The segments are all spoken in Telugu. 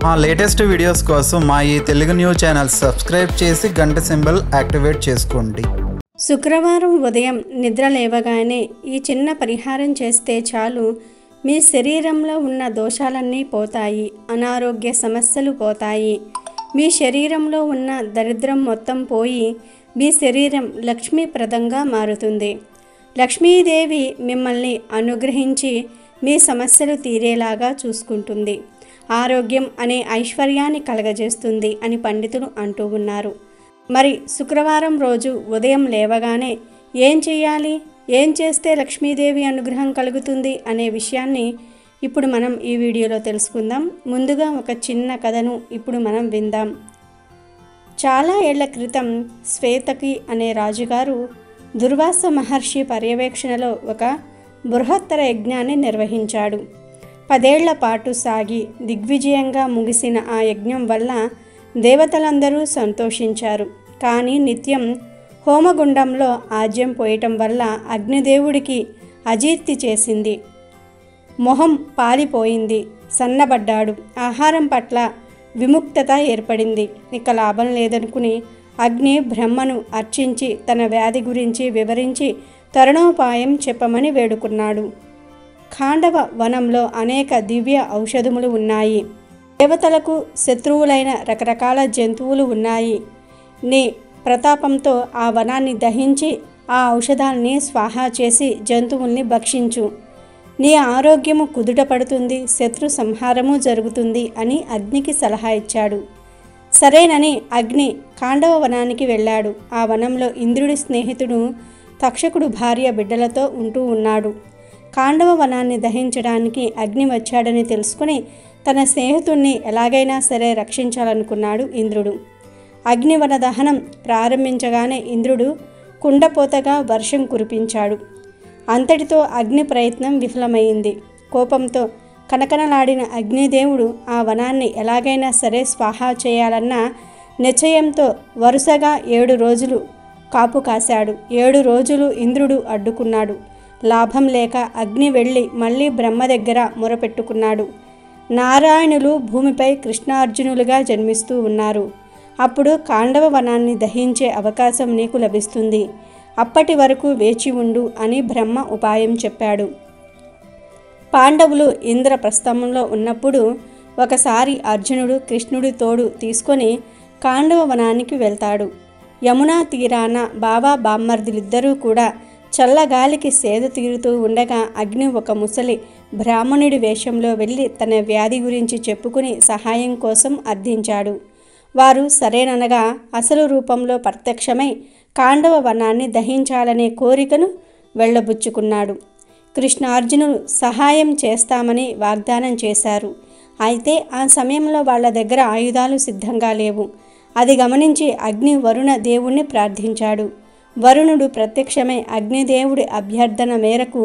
మా లేటెస్ట్ వీడియోస్ కోసం మా ఈ తెలుగు న్యూస్ ఛానల్ సబ్స్క్రైబ్ చేసి గంట సింబల్ యాక్టివేట్ చేసుకోండి శుక్రవారం ఉదయం నిద్ర లేవగానే ఈ చిన్న పరిహారం చేస్తే చాలు మీ శరీరంలో ఉన్న దోషాలన్నీ పోతాయి అనారోగ్య సమస్యలు పోతాయి మీ శరీరంలో ఉన్న దరిద్రం మొత్తం పోయి మీ శరీరం లక్ష్మీప్రదంగా మారుతుంది లక్ష్మీదేవి మిమ్మల్ని అనుగ్రహించి మీ సమస్యలు తీరేలాగా చూసుకుంటుంది ఆరోగ్యం అనే ఐశ్వర్యాన్ని కలగజేస్తుంది అని పండితులు అంటూ ఉన్నారు మరి శుక్రవారం రోజు ఉదయం లేవగానే ఏం చేయాలి ఏం చేస్తే లక్ష్మీదేవి అనుగ్రహం కలుగుతుంది అనే విషయాన్ని ఇప్పుడు మనం ఈ వీడియోలో తెలుసుకుందాం ముందుగా ఒక చిన్న కథను ఇప్పుడు మనం విందాం చాలా ఏళ్ల క్రితం శ్వేతకి అనే రాజుగారు దుర్వాస మహర్షి పర్యవేక్షణలో ఒక బృహత్తర యజ్ఞాన్ని నిర్వహించాడు పదేళ్ల పాటు సాగి దిగ్విజయంగా ముగిసిన ఆ యజ్ఞం వల్ల దేవతలందరూ సంతోషించారు కానీ నిత్యం హోమగుండంలో ఆజ్యం పోయటం వల్ల అగ్నిదేవుడికి అజీర్తి చేసింది మొహం పాలిపోయింది సన్నబడ్డాడు ఆహారం పట్ల విముక్తత ఏర్పడింది ఇక లాభం లేదనుకుని అగ్ని బ్రహ్మను అర్చించి తన వ్యాధి గురించి వివరించి తరుణోపాయం చెప్పమని వేడుకున్నాడు ఖాండవ వనంలో అనేక దివ్య ఔషధములు ఉన్నాయి దేవతలకు శత్రువులైన రకరకాల జంతువులు ఉన్నాయి నీ ప్రతాపంతో ఆ వనాన్ని దహించి ఆ ఔషధాల్ని స్వాహా చేసి జంతువుల్ని భక్షించు నీ ఆరోగ్యము కుదుట పడుతుంది శత్రు సంహారము జరుగుతుంది అని అగ్నికి సలహా ఇచ్చాడు సరేనని అగ్ని కాండవ వనానికి వెళ్ళాడు ఆ వనంలో ఇంద్రుడి స్నేహితుడు తక్షకుడు భార్య బిడ్డలతో ఉంటూ ఉన్నాడు కాండవ వనాన్ని దహించడానికి అగ్ని వచ్చాడని తెలుసుకుని తన స్నేహితుణ్ణి ఎలాగైనా సరే రక్షించాలనుకున్నాడు ఇంద్రుడు అగ్నివన దహనం ప్రారంభించగానే ఇంద్రుడు కుండపోతగా వర్షం కురిపించాడు అంతటితో అగ్ని ప్రయత్నం విఫలమైంది కోపంతో కనకనలాడిన అగ్నిదేవుడు ఆ వనాన్ని ఎలాగైనా సరే స్వాహా చేయాలన్న నిశ్చయంతో వరుసగా ఏడు రోజులు కాపు కాశాడు ఏడు రోజులు ఇంద్రుడు అడ్డుకున్నాడు లాభం లేక అగ్ని వెళ్ళి మళ్ళీ బ్రహ్మ దగ్గర మొరపెట్టుకున్నాడు నారాయణులు భూమిపై కృష్ణార్జునులుగా జన్మిస్తూ ఉన్నారు అప్పుడు కాండవ వనాన్ని దహించే అవకాశం నీకు లభిస్తుంది అప్పటి వరకు వేచి ఉండు అని బ్రహ్మ ఉపాయం చెప్పాడు పాండవులు ఇంద్రప్రస్థంలో ఉన్నప్పుడు ఒకసారి అర్జునుడు కృష్ణుడి తోడు తీసుకొని కాండవ వనానికి వెళ్తాడు యమునా తీరాన బాబా బామ్మర్దులిద్దరూ కూడా చల్లగాలికి సేద తీరుతూ ఉండగా అగ్ని ఒక ముసలి బ్రాహ్మణుడి వేషంలో వెళ్ళి తన వ్యాధి గురించి చెప్పుకుని సహాయం కోసం అర్థించాడు వారు సరేననగా అసలు రూపంలో ప్రత్యక్షమై కాండవ వనాన్ని దహించాలనే కోరికను వెళ్ళబుచ్చుకున్నాడు కృష్ణార్జునులు సహాయం చేస్తామని వాగ్దానం చేశారు అయితే ఆ సమయంలో వాళ్ళ దగ్గర ఆయుధాలు సిద్ధంగా లేవు అది గమనించి అగ్ని వరుణ దేవుణ్ణి ప్రార్థించాడు వరుణుడు ప్రత్యక్షమై అగ్నిదేవుడి అభ్యర్థన మేరకు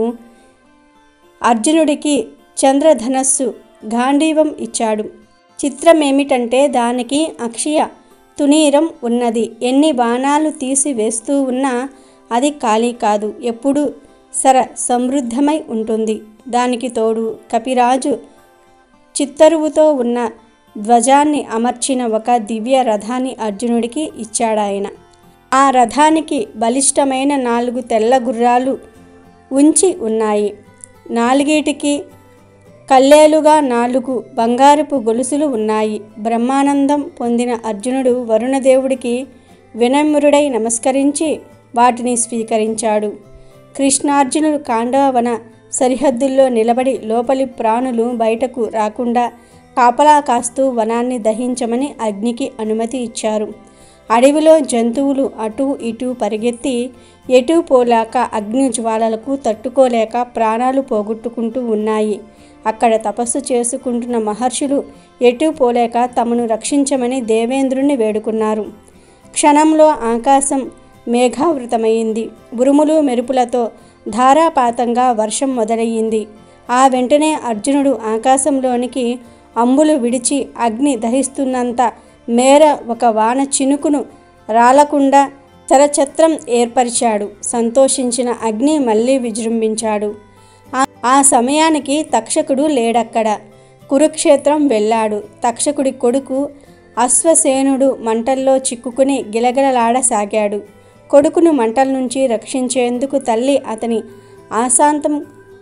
అర్జునుడికి చంద్రధనస్సు గాంధీవం ఇచ్చాడు చిత్రమేమిటంటే దానికి అక్షయ తునీరం ఉన్నది ఎన్ని బాణాలు తీసి వేస్తూ ఉన్నా అది ఖాళీ కాదు ఎప్పుడూ సర సమృద్ధమై ఉంటుంది దానికి తోడు కపిరాజు చిత్తరువుతో ఉన్న ధ్వజాన్ని అమర్చిన ఒక దివ్య రథాన్ని అర్జునుడికి ఇచ్చాడాయన ఆ రథానికి బలిష్టమైన నాలుగు తెల్ల గుర్రాలు ఉంచి ఉన్నాయి నాలుగీటికి కల్లేలుగా నాలుగు బంగారపు గొలుసులు ఉన్నాయి బ్రహ్మానందం పొందిన అర్జునుడు వరుణదేవుడికి వినమ్రుడై నమస్కరించి వాటిని స్వీకరించాడు కృష్ణార్జునుడు కాండవన సరిహద్దుల్లో నిలబడి లోపలి ప్రాణులు బయటకు రాకుండా కాపలా కాస్తూ వనాన్ని దహించమని అగ్నికి అనుమతి ఇచ్చారు అడవిలో జంతువులు అటూ ఇటూ పరిగెత్తి ఎటూ పోలేక అగ్ని జ్వాలలకు తట్టుకోలేక ప్రాణాలు పోగొట్టుకుంటూ ఉన్నాయి అక్కడ తపస్సు చేసుకుంటున్న మహర్షులు ఎటూ పోలేక తమను రక్షించమని దేవేంద్రుణ్ణి వేడుకున్నారు క్షణంలో ఆకాశం మేఘావృతమైంది ఉరుములు మెరుపులతో ధారాపాతంగా వర్షం మొదలయ్యింది ఆ వెంటనే అర్జునుడు ఆకాశంలోనికి అంబులు విడిచి అగ్ని దహిస్తున్నంత మేర ఒక వాన చినుకును రాలకుండా చరఛత్రం ఏర్పరిచాడు సంతోషించిన అగ్ని మళ్ళీ విజృంభించాడు ఆ- ఆ సమయానికి తక్షకుడు లేడక్కడ కురుక్షేత్రం వెళ్ళాడు తక్షకుడి కొడుకు అశ్వసేనుడు మంటల్లో చిక్కుకుని గిలగిలలాడసాగాడు కొడుకును మంటల నుంచి రక్షించేందుకు తల్లి అతని ఆశాంతం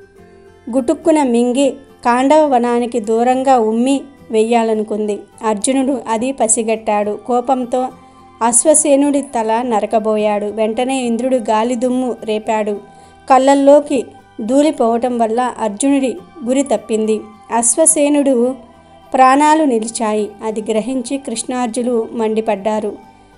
గుటుక్కున మింగి కాండవ వనానికి దూరంగా ఉమ్మి వెయ్యాలనుకుంది అర్జునుడు అది పసిగట్టాడు కోపంతో అశ్వసేనుడి తల నరకబోయాడు వెంటనే ఇంద్రుడు గాలి దుమ్ము రేపాడు కళ్ళల్లోకి దూలిపోవటం వల్ల అర్జునుడి గురి తప్పింది అశ్వసేనుడు ప్రాణాలు నిలిచాయి అది గ్రహించి కృష్ణార్జులు మండిపడ్డారు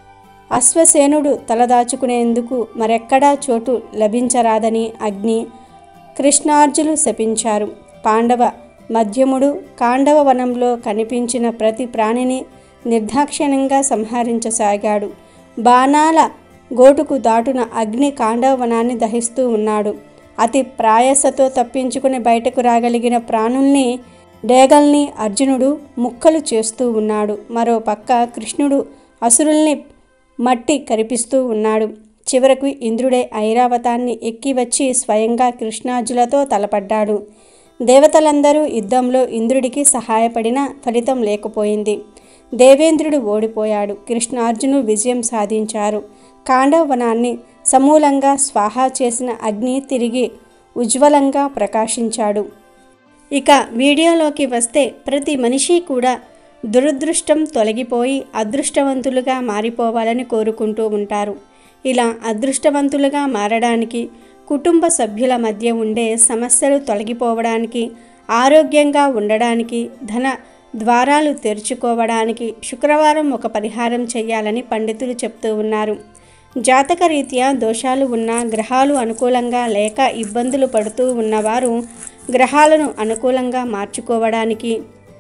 అశ్వసేనుడు తలదాచుకునేందుకు మరెక్కడా చోటు లభించరాదని అగ్ని కృష్ణార్జులు శపించారు పాండవ మధ్యముడు కాండవ వనంలో కనిపించిన ప్రతి ప్రాణిని నిర్దాక్షిణ్యంగా సంహరించసాగాడు బాణాల గోటుకు దాటున అగ్ని కాండవ వనాన్ని దహిస్తూ ఉన్నాడు అతి ప్రాయసతో తప్పించుకుని బయటకు రాగలిగిన ప్రాణుల్ని డేగల్ని అర్జునుడు ముక్కలు చేస్తూ ఉన్నాడు మరో పక్క కృష్ణుడు అసురుల్ని మట్టి కరిపిస్తూ ఉన్నాడు చివరకు ఇంద్రుడే ఐరావతాన్ని ఎక్కి వచ్చి స్వయంగా కృష్ణార్జులతో తలపడ్డాడు దేవతలందరూ యుద్ధంలో ఇంద్రుడికి సహాయపడిన ఫలితం లేకపోయింది దేవేంద్రుడు ఓడిపోయాడు కృష్ణార్జును విజయం సాధించారు కాండవనాన్ని సమూలంగా స్వాహా చేసిన అగ్ని తిరిగి ఉజ్వలంగా ప్రకాశించాడు ఇక వీడియోలోకి వస్తే ప్రతి మనిషి కూడా దురదృష్టం తొలగిపోయి అదృష్టవంతులుగా మారిపోవాలని కోరుకుంటూ ఉంటారు ఇలా అదృష్టవంతులుగా మారడానికి కుటుంబ సభ్యుల మధ్య ఉండే సమస్యలు తొలగిపోవడానికి ఆరోగ్యంగా ఉండడానికి ధన ద్వారాలు తెరుచుకోవడానికి శుక్రవారం ఒక పరిహారం చేయాలని పండితులు చెప్తూ ఉన్నారు జాతక రీత్యా దోషాలు ఉన్న గ్రహాలు అనుకూలంగా లేక ఇబ్బందులు పడుతూ ఉన్నవారు గ్రహాలను అనుకూలంగా మార్చుకోవడానికి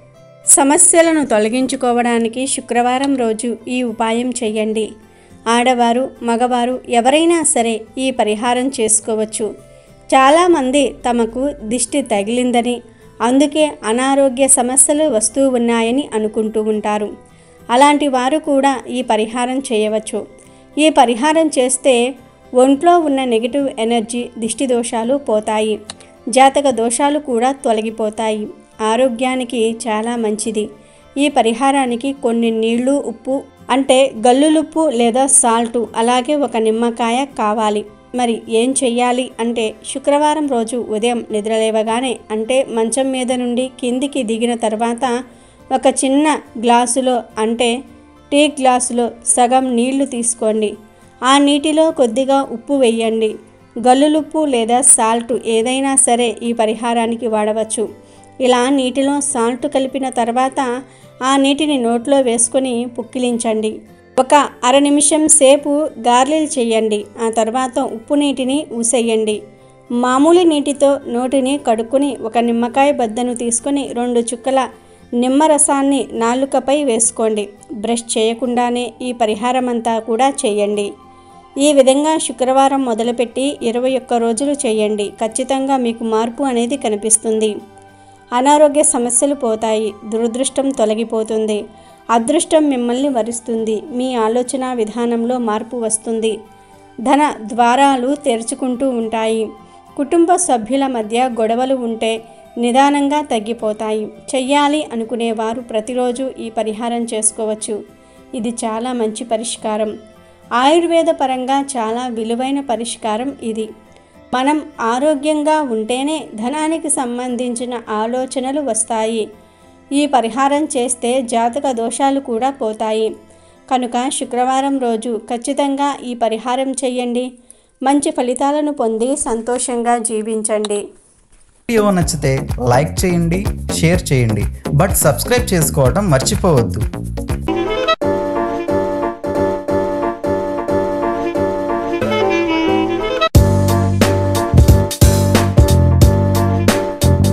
సమస్యలను తొలగించుకోవడానికి శుక్రవారం రోజు ఈ ఉపాయం చేయండి ఆడవారు మగవారు ఎవరైనా సరే ఈ పరిహారం చేసుకోవచ్చు చాలామంది తమకు దిష్టి తగిలిందని అందుకే అనారోగ్య సమస్యలు వస్తూ ఉన్నాయని అనుకుంటూ ఉంటారు అలాంటి వారు కూడా ఈ పరిహారం చేయవచ్చు ఈ పరిహారం చేస్తే ఒంట్లో ఉన్న నెగిటివ్ ఎనర్జీ దిష్టి దోషాలు పోతాయి జాతక దోషాలు కూడా తొలగిపోతాయి ఆరోగ్యానికి చాలా మంచిది ఈ పరిహారానికి కొన్ని నీళ్లు ఉప్పు అంటే గల్లులుప్పు లేదా సాల్టు అలాగే ఒక నిమ్మకాయ కావాలి మరి ఏం చెయ్యాలి అంటే శుక్రవారం రోజు ఉదయం నిద్రలేవగానే అంటే మంచం మీద నుండి కిందికి దిగిన తర్వాత ఒక చిన్న గ్లాసులో అంటే టీ గ్లాసులో సగం నీళ్లు తీసుకోండి ఆ నీటిలో కొద్దిగా ఉప్పు వేయండి గల్లులుప్పు లేదా సాల్ట్ ఏదైనా సరే ఈ పరిహారానికి వాడవచ్చు ఇలా నీటిలో సాల్ట్ కలిపిన తర్వాత ఆ నీటిని నోట్లో వేసుకొని పుక్కిలించండి ఒక అర నిమిషం సేపు గార్లిల్ చేయండి ఆ తర్వాత ఉప్పు నీటిని ఊసేయండి మామూలు నీటితో నోటిని కడుక్కొని ఒక నిమ్మకాయ బద్దను తీసుకొని రెండు చుక్కల నిమ్మరసాన్ని నాలుకపై వేసుకోండి బ్రష్ చేయకుండానే ఈ పరిహారం అంతా కూడా చేయండి ఈ విధంగా శుక్రవారం మొదలుపెట్టి ఇరవై ఒక్క రోజులు చేయండి ఖచ్చితంగా మీకు మార్పు అనేది కనిపిస్తుంది అనారోగ్య సమస్యలు పోతాయి దురదృష్టం తొలగిపోతుంది అదృష్టం మిమ్మల్ని వరిస్తుంది మీ ఆలోచన విధానంలో మార్పు వస్తుంది ధన ద్వారాలు తెరుచుకుంటూ ఉంటాయి కుటుంబ సభ్యుల మధ్య గొడవలు ఉంటే నిదానంగా తగ్గిపోతాయి చెయ్యాలి అనుకునేవారు ప్రతిరోజు ఈ పరిహారం చేసుకోవచ్చు ఇది చాలా మంచి పరిష్కారం ఆయుర్వేద పరంగా చాలా విలువైన పరిష్కారం ఇది మనం ఆరోగ్యంగా ఉంటేనే ధనానికి సంబంధించిన ఆలోచనలు వస్తాయి ఈ పరిహారం చేస్తే జాతక దోషాలు కూడా పోతాయి కనుక శుక్రవారం రోజు ఖచ్చితంగా ఈ పరిహారం చేయండి మంచి ఫలితాలను పొంది సంతోషంగా జీవించండి వీడియో నచ్చితే లైక్ చేయండి షేర్ చేయండి బట్ సబ్స్క్రైబ్ చేసుకోవడం మర్చిపోవద్దు